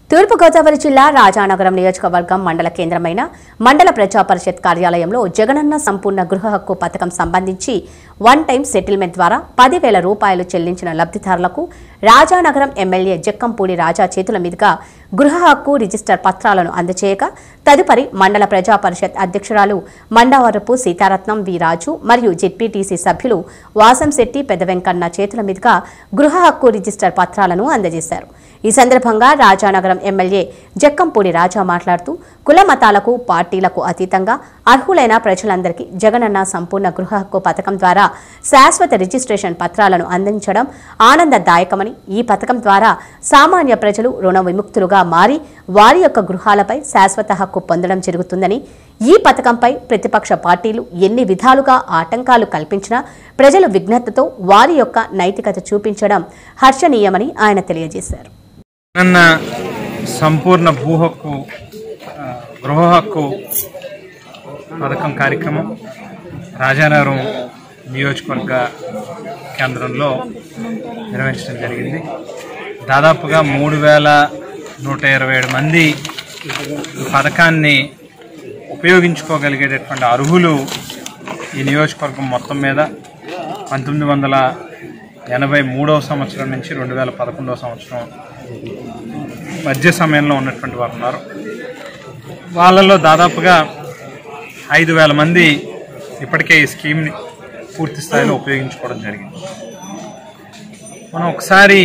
తూర్పుగోదావరి జిల్లా రాజానగరం నియోజకవర్గం మండల కేంద్రమైన మండల ప్రజా పరిషత్ కార్యాలయంలో జగనన్న సంపూర్ణ గృహ హక్కు పథకం సంబంధించి వన్ టైం సెటిల్మెంట్ ద్వారా పదివేల రూపాయలు చెల్లించిన లబ్ధిదారులకు రాజానగరం ఎమ్మెల్యే జక్కంపూడి రాజా చేతుల మీదుగా గృహ హక్కు రిజిస్టర్ పత్రాలను అందజేయగా తదుపరి మండల ప్రజా పరిషత్ అధ్యక్షురాలు మండవరపు సీతారత్నం వి రాజు మరియు జెడ్పీటీసీ సభ్యులు వాసంశెట్టి పెద్ద వెంకన్న చేతుల మీదుగా గృహ హక్కు రిజిస్టర్ పత్రాలను అందజేశారు ఈ సందర్భంగా రాజానగరం ఎమ్మెల్యే జక్కంపూడి రాజా మాట్లాడుతూ కుల మతాలకు పార్టీలకు అతీతంగా అర్హులైన ప్రజలందరికీ జగనన్న సంపూర్ణ గృహ హక్కు పథకం ద్వారా శాశ్వత రిజిస్ట్రేషన్ పత్రాలను అందించడం ఆనందదాయకమని ఈ పథకం ద్వారా సామాన్య ప్రజలు రుణ విముక్తులుగా మారి వారి యొక్క గృహాలపై శాశ్వత హక్కు పొందడం జరుగుతుందని ఈ పథకంపై ప్రతిపక్ష పార్టీలు ఎన్ని విధాలుగా ఆటంకాలు కల్పించినా ప్రజలు విఘ్నతతో వారి యొక్క నైతికత చూపించడం హర్షణీయమని ఆయన తెలియజేశారు నన్న సంపూర్ణ భూ హక్కు ఆ, గృహ హక్కు పథకం కార్యక్రమం రాజానగరం నియోజకవర్గ కేంద్రంలో నిర్వహించడం జరిగింది దాదాపుగా మూడు వేల నూట ఇరవై ఏడు మంది ఈ పథకాన్ని ఉపయోగించుకోగలిగేటటువంటి అర్హులు ఈ నియోజకవర్గం మొత్తం మీద పంతొమ్మిది వందల ఎనభై మూడవ సంవత్సరం నుంచి రెండు వేల పదకొండవ సంవత్సరం మధ్య సమయంలో ఉన్నటువంటి వారు ఉన్నారు వాళ్ళలో దాదాపుగా ఐదు వేల మంది ఇప్పటికే ఈ స్కీమ్ని పూర్తి స్థాయిలో ఉపయోగించుకోవడం జరిగింది మనం ఒకసారి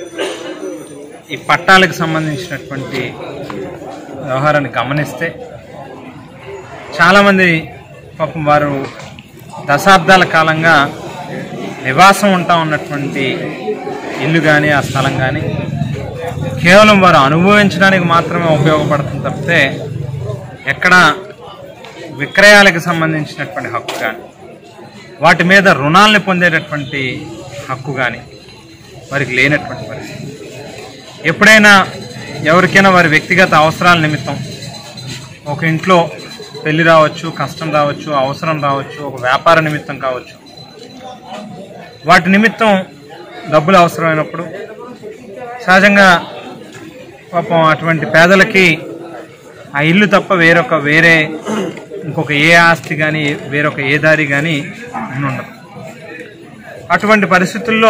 ఈ పట్టాలకు సంబంధించినటువంటి వ్యవహారాన్ని గమనిస్తే చాలామంది పాపం వారు దశాబ్దాల కాలంగా నివాసం ఉంటా ఉన్నటువంటి ఇల్లు కానీ ఆ స్థలం కానీ కేవలం వారు అనుభవించడానికి మాత్రమే ఉపయోగపడుతుంది తప్పితే ఎక్కడ విక్రయాలకు సంబంధించినటువంటి హక్కు కానీ వాటి మీద రుణాలను పొందేటటువంటి హక్కు కానీ వారికి లేనటువంటి పరిస్థితి ఎప్పుడైనా ఎవరికైనా వారి వ్యక్తిగత అవసరాల నిమిత్తం ఒక ఇంట్లో పెళ్లి రావచ్చు కష్టం రావచ్చు అవసరం రావచ్చు ఒక వ్యాపార నిమిత్తం కావచ్చు వాటి నిమిత్తం డబ్బులు అవసరమైనప్పుడు సహజంగా పాపం అటువంటి పేదలకి ఆ ఇల్లు తప్ప వేరొక వేరే ఇంకొక ఏ ఆస్తి కానీ వేరొక ఏ దారి కానీ ఉండదు అటువంటి పరిస్థితుల్లో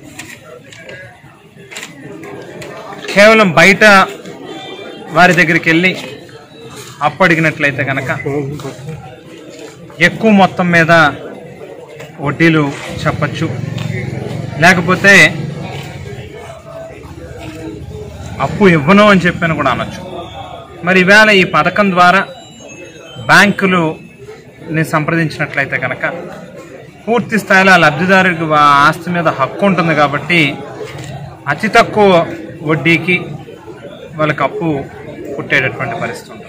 కేవలం బయట వారి దగ్గరికి వెళ్ళి అప్పు అడిగినట్లయితే కనుక ఎక్కువ మొత్తం మీద వడ్డీలు చెప్పచ్చు లేకపోతే అప్పు ఇవ్వను అని చెప్పని కూడా అనొచ్చు మరి ఈవేళ ఈ పథకం ద్వారా బ్యాంకులుని సంప్రదించినట్లయితే కనుక పూర్తి స్థాయిలో ఆ లబ్ధిదారుడికి వా- ఆస్తి మీద హక్కు ఉంటుంది కాబట్టి అతి తక్కువ వడ్డీకి వాళ్ళకి అప్పు పుట్టేటటువంటి పరిస్థితి ఉంది